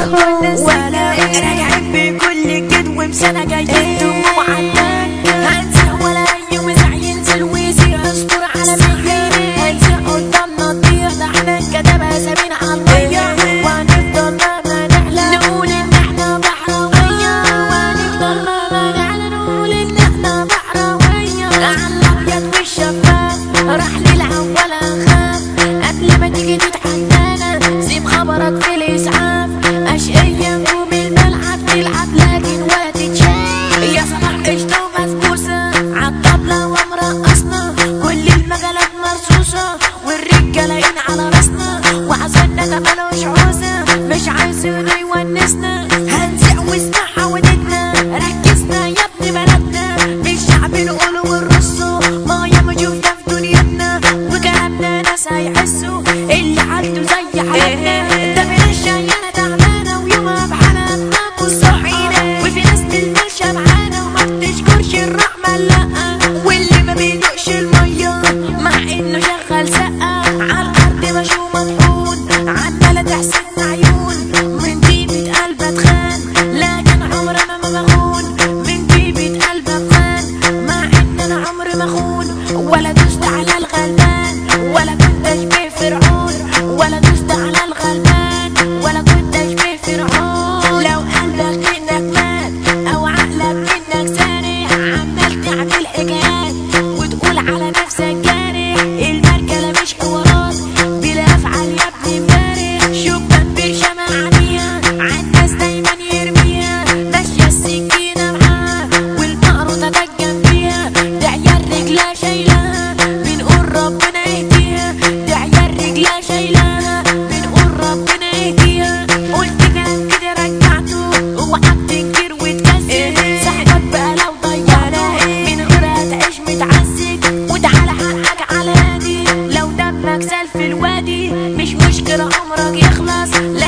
Cold ولا راجعين بكل كدو بسنة جايين دموع عدان هنسى ولا يوم زعيل سلويسي اصبر على مية هنسى قدامنا تطير ده احنا كتبها سابين على المية وهنفضل مهما نحلى نقول ان احنا بحراوية وهنفضل مهما نحلى نقول ان احنا بحراوية على الابيض والشفاف راح نلعب ولا نخاف قبل ما تيجي تتحدانا سيب خبرك في الاسعاف اشقية نجوم الملعب تلعب لكن ولا تتشاف يا صلاح قشطة ومسبوسة عالطبلة ومرقصنا كل المجالات مرصوصة والرجالين على راسنا وعزلنا ده ملوش عوزة مش عايزينه يونسنا هنزع واسمعها ودنا ركزنا يا ابن بلدنا مش شعب نقوله ونرصه ما يا ما شفنا في دنيتنا وكلامنا ناس هيحسوا اللي عنده زي حالتنا ده في ناس شايانة تعبانة ويومها بحالها تنام صاحينا وفي ناس تلمل شبعانة وما بتشكرش الرحمة لا واللي ما بيدوقش المية مع انه شغال سقا على الارض مشو مطحون عمالة تحسن عيون من طيبة قلبها تخان لكن عمرها ما بخون من طيبة قلبها تخان مع ان انا عمري ما اخون ولا دوست على الغلبان ولا كنت اشبه فرعون ولا دوست على الغلبان ولا كنت اشبه فرعون لو قلبك منك مات او عقلك منك سارح عمال تعمل حكايات وتقول على نفسك جارح المركلة مش حوارات بلا افعال يا ابني فارح شوفك برشامة عمية عالناس دايما يرميها ماشية السكينة معاها والمقروطة ده جنبيها ده عيال رجلها شايلاها بنقول ربنا يهديها ده عيال رجلها شايلاها بنقول ربنا يهديها قلت كلام كده رجعته وقعدت كتير واتكسر صاحبك بقى لو ضيعته من غيرها تعيش متعذب وتعالى حقك على هادي لو دمك سال في الوادي مش مشكلة عمرك يخلص